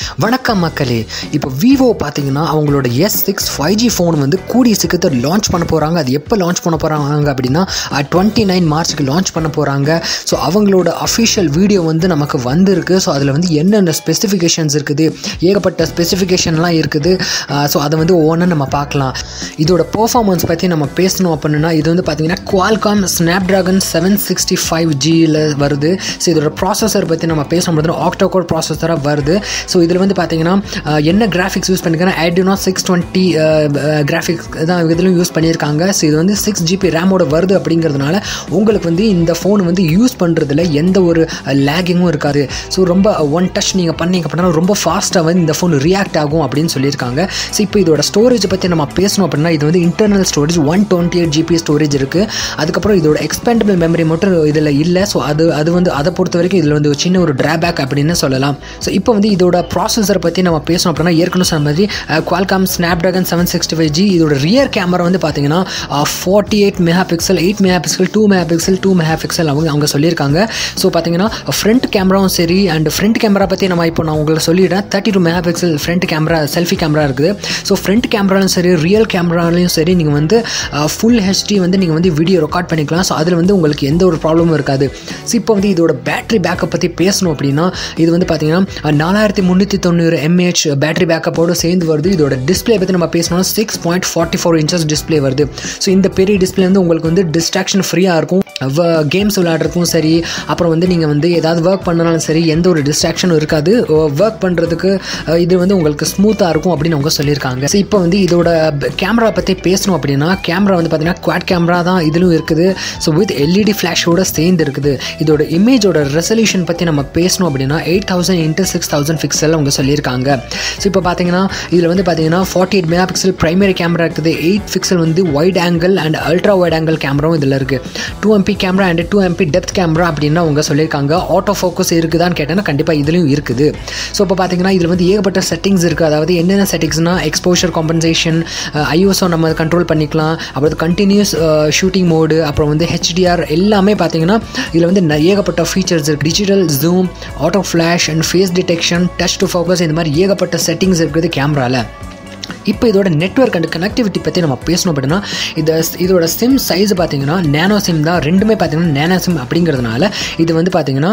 வணக்கம் மக்களே இப்போ விவோ பார்த்தீங்கன்னா அவங்களோட S six five G phone வந்து கூடிய சீக்கிரத்தில் லான்ச் பண்ண போகிறாங்க அது எப்போ லான்ச் பண்ண போகிறாங்க அப்படின்னா டுவெண்ட்டி நைன் மார்ச்சுக்கு லான்ச் பண்ண போகிறாங்க ஸோ அவங்களோட அஃபிஷியல் வீடியோ வந்து நமக்கு வந்திருக்கு ஸோ அதில் வந்து என்னென்ன ஸ்பெசிஃபிகேஷன்ஸ் இருக்குது ஏகப்பட்ட ஸ்பெசிஃபிகேஷன்லாம் இருக்குது ஸோ அதை வந்து ஒவ்வொன்றும் நம்ம பார்க்கலாம் இதோட பெர்ஃபார்மன்ஸ் பற்றி நம்ம பேசணும் அப்படின்னா இது வந்து பார்த்தீங்கன்னா Qualcomm Snapdragon seven sixty five ஜியில் வருது ஸோ இதோட ப்ராசஸர் பற்றி நம்ம பேசும்போது ஆக்டோகோர் ப்ராசஸராக வருது ஸோ இதில் வந்து பார்த்தீங்கன்னா அஹ், என்ன கிராஃபிக்ஸ் யூஸ் பண்ணிக்கிறேன் ஆடினோ சிக்ஸ் டுவெண்ட்டி கிராஃபிக்ஸ் தான் இதுலையும் யூஸ் பண்ணியிருக்காங்க ஸோ இது வந்து சிக்ஸ் ஜிபி ரேமோட வருது அப்படிங்கிறதுனால உங்களுக்கு வந்து இந்த ஃபோன் வந்து யூஸ் பண்ணுறதுல எந்த ஒரு லேகிங்கும் இருக்காது ஸோ ரொம்ப ஒன் டச் நீங்கள் பண்ணீங்க அப்படின்னா ரொம்ப ஃபாஸ்ட்டாக வந்து இந்த ஃபோன் ரியாக்ட் ஆகும் அப்படின்னு சொல்லியிருக்காங்க ஸோ இப்போ இதோட ஸ்டோரேஜ் பற்றி நம்ம பேசணும் அப்படின்னா இது வந்து internal storage one twenty eight GB storage இருக்குது அதுக்கப்புறம் இதோட எக்ஸ்பெண்டபிள் மெமரி மட்டும் இதில் இல்லை ஸோ அது அது வந்து அதை பொறுத்த வரைக்கும் இதில் வந்து ஒரு சின்ன ஒரு ட்ராபேக் அப்படின்னு சொல்லலாம் ஸோ இப்போ வந்து இதோட ப்ராசஸர் பற்றி நம்ம பேசணும் அப்படின்னா ஏற்கனவே சொன்ன மாதிரி Qualcomm Snapdragon seven sixty five G இதோட ரியர் கேமரா வந்து பார்த்தீங்கன்னா forty eight megapixel eight megapixel two megapixel two megapixel அவங்க அவங்க சொல்லியிருக்காங்க ஸோ பார்த்தீங்கன்னா ஃப்ரண்ட் கேமராவும் சரி அண்ட் ஃப்ரண்ட் கேமரா பற்றி நம்ம இப்போ நான் உங்களுக்கு சொல்லிடுறேன் thirty two megapixel front camera selfie camera இருக்குது ஸோ ஃப்ரண்ட் கேமராலும் சரி ரியல் கேமராலையும் சரி நீங்கள் வந்து ஃபுல் ஹெச்டி வந்து நீங்கள் வந்து வீடியோ ரெக்கார்ட் பண்ணிக்கலாம் ஸோ அதில் வந்து உங்களுக்கு எந்த ஒரு ப்ராப்ளமும் இருக்காது ஸோ இப்போ வந்து இதோட பேட்டரி பேக்கப் பற்றி பேசணும் அப்படின்னா இது வந்து பார்த்தீங்கன்னா நாலாயிரத்தி முந்நூற்றி தொண்ணூறு எம்ஏஹெச் பேட்டரி பேக்கப்போடு சேர்ந்து வருது இதோட டிஸ்பிளே பற்றி நம்ம பேசணும்னா six point forty four inches display வருது ஸோ இந்த பெரிய டிஸ்பிளே வந்து உங்களுக்கு வந்து டிஸ்ட்ராக்ஷன் ஃப்ரீயாக இருக்கும் கேம்ஸ் விளையாடுறதுக்கும் சரி அப்புறம் வந்து நீங்கள் வந்து ஏதாவது ஒர்க் பண்ணனாலும் சரி எந்த ஒரு டிஸ்ட்ராக்ஷனும் இருக்காது ஒர்க் பண்ணுறதுக்கு இது வந்து உங்களுக்கு ஸ்மூத்தாக இருக்கும் அப்படின்னு அவங்க சொல்லியிருக்காங்க ஸோ இப்போ வந்து இதோட கேமரா பற்றி பேசணும் அப்படின்னா கேமரா வந்து பார்த்தீங்கன்னா குவாட் கேமரா தான் இதிலும் இருக்குது ஸோ வித் எல்இடி ஃப்ளாஷோட சேர்ந்து இருக்குது இதோட இமேஜோட ரெசல்யூஷன் பற்றி நம்ம பேசணும் அப்படின்னா eight thousand into six thousand pixel அவங்க சொல்லியிருக்காங்க ஸோ இப்போ பார்த்தீங்கன்னா இதில் வந்து பார்த்தீங்கன்னா forty eight megapixel primary camera இருக்குது எயிட் பிக்சல் வந்து wide angle and ultra wide angle கேமராவும் இதில் இருக்குது two MP camera and two MP depth camera அப்படின்னு அவங்க சொல்லியிருக்காங்க ஆட்டோ ஃபோக்கஸ் இருக்குதான்னு கேட்டேன்னா கண்டிப்பாக இதுலையும் இருக்குது ஸோ இப்போ பார்த்தீங்கன்னா இதில் வந்து ஏகப்பட்ட செட்டிங்ஸ் இருக்குது அதாவது என்னென்ன செட்டிங்ஸ்னா எக்ஸ்போஷர் காம்பன்சேஷன் ஐஓஸோ நம்ம கண்ட்ரோல் பண்ணிக்கலாம் அப்புறம் கண்டினியூஸ் ஷூட்டிங் மோடு அப்புறம் வந்து ஹெச்டிஆர் எல்லாமே பார்த்தீங்கன்னா இதில் வந்து ந- ஏகப்பட்ட ஃபீச்சர்ஸ் இருக்குது digital zoom auto flash and face detection touch to focus இந்த மாதிரி ஏகப்பட்ட செட்டிங்ஸ் இருக்குது கேமராவில் இப்போ இதோட நெட்வொர்க் அண்ட் கனெக்டிவிட்டி பற்றி நம்ம பேசணும் அப்படின்னா இது இதோட சிம் சைஸ் பார்த்தீங்கன்னா நேனோ சிம் தான் ரெண்டுமே பார்த்தீங்கன்னா நேனோ சிம் அப்படிங்கிறதுனால இது வந்து பார்த்தீங்கன்னா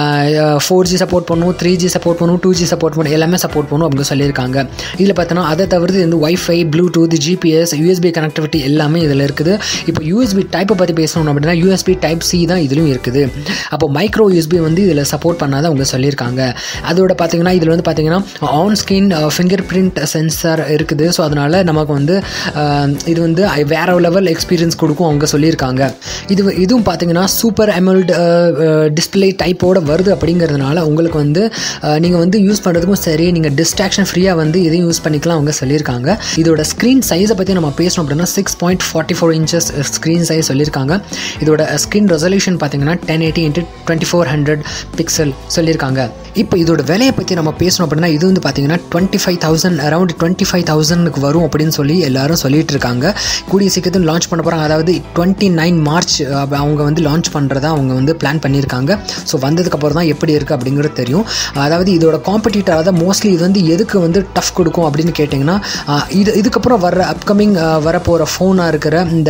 ஃபோர் ஜி சப்போர்ட் பண்ணும் த்ரீ ஜி சப்போர்ட் பண்ணும் டூ ஜி சப்போர்ட் பண்ணும் எல்லாமே சப்போர்ட் பண்ணும் அப்படின்னு சொல்லியிருக்காங்க இதில் பார்த்தோன்னா அதை தவிர்த்து இந்த wifi Bluetooth GPS USB connectivity எல்லாமே இதில் இருக்குது இப்போ யூஎஸ்பி டைப்பை பற்றி பேசணும் அப்படின்னா யூஎஸ்பி டைப் சி தான் இதுலையும் இருக்குது அப்போ மைக்ரோ யூஎஸ்பி வந்து இதில் சப்போர்ட் பண்ணாத அவங்க சொல்லியிருக்காங்க அதோட பார்த்தீங்கன்னா இதில் வந்து பார்த்தீங்கன்னா on screen fingerprint sensor இருக்குது ஸோ அதனால் நமக்கு வந்து அஹ், இது வந்து வேற லெவல் எக்ஸ்பீரியன்ஸ் கொடுக்கும் அவங்க சொல்லியிருக்காங்க இது இதுவும் பார்த்தீங்கன்னா சூப்பர் எமல்ட் டிஸ்பிளே டைப்போட வருது அப்படிங்கிறதுனால உங்களுக்கு வந்து நீங்கள் வந்து யூஸ் பண்ணுறதுக்கும் சரி நீங்கள் டிஸ்ட்ராக்ஷன் ஃப்ரீயாக வந்து இதையும் யூஸ் பண்ணிக்கலாம் அவங்க சொல்லியிருக்காங்க இதோட ஸ்க்ரீன் சைஸை பற்றி நம்ம பேசணும் அப்படின்னா six point forty four inches screen size சொல்லியிருக்காங்க இதோட ஸ்க்ரீன் ரெசல்யூஷன் பார்த்தீங்கன்னா ten eighty into twenty four hundred pixel சொல்லியிருக்காங்க இப்போ இதோட விலையை பற்றி நம்ம பேசணும் அப்படின்னா இது வந்து பார்த்தீங்கன்னா twenty five thousand around twenty five தௌசண்ட்க்கு வரும் அப்படின்னு சொல்லி எல்லாரும் சொல்லிட்டு இருக்காங்க கூடிய சீக்கிரத்தில் லான்ச் பண்ண போகிறாங்க அதாவது டுவெண்ட்டி நைன் மார்ச் அவங்க வந்து லான்ச் பண்ணுறதா அவங்க வந்து பிளான் பண்ணியிருக்காங்க ஸோ வந்ததுக்கப்புறம் தான் எப்படி இருக்குது அப்படிங்கிறது தெரியும் அதாவது இதோட காம்படிட்டர் அதாவது மோஸ்ட்லி இது வந்து எதுக்கு வந்து டஃப் கொடுக்கும் அப்படின்னு கேட்டிங்கன்னா ஆஹ் இது இதுக்கப்புறம் வர அப்கமிங் வரப்போகிற ஃபோனாக இருக்கிற இந்த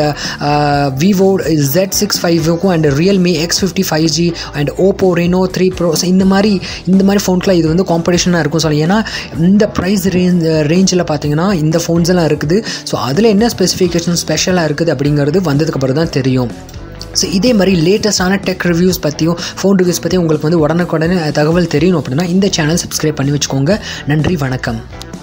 விவோ ஜெட் சிக்ஸ் ஃபைவுக்கும் and Realme X fifty five G and Oppo Reno three pro இந்த மாதிரி இந்த மாதிரி ஃபோனுக்குலாம் இது வந்து காம்படிஷனாக இருக்கும் சொல்லி ஏன்னா இந்த ப்ரைஸ் ரேஞ்ச் ரேஞ்சில் பார்த்தீங்கன்னா இந்த ஃபோன்ஸ் எல்லாம் இருக்குது ஸோ அதில் என்ன ஸ்பெசிஃபிகேஷன் ஸ்பெஷலாக இருக்குது அப்படிங்கிறது வந்ததுக்கப்புறம் தான் தெரியும் ஸோ இதே மாதிரி லேட்டஸ்டான டெக் ரிவ்யூஸ் பற்றியும் ஃபோன் ரிவ்யூஸ் பற்றியும் உங்களுக்கு வந்து உடனுக்குடனே தகவல் தெரியணும் அப்படின்னா இந்த சேனல் சப்ஸ்கிரைப் பண்ணி வச்சுக்கோங்க நன்றி வணக்கம்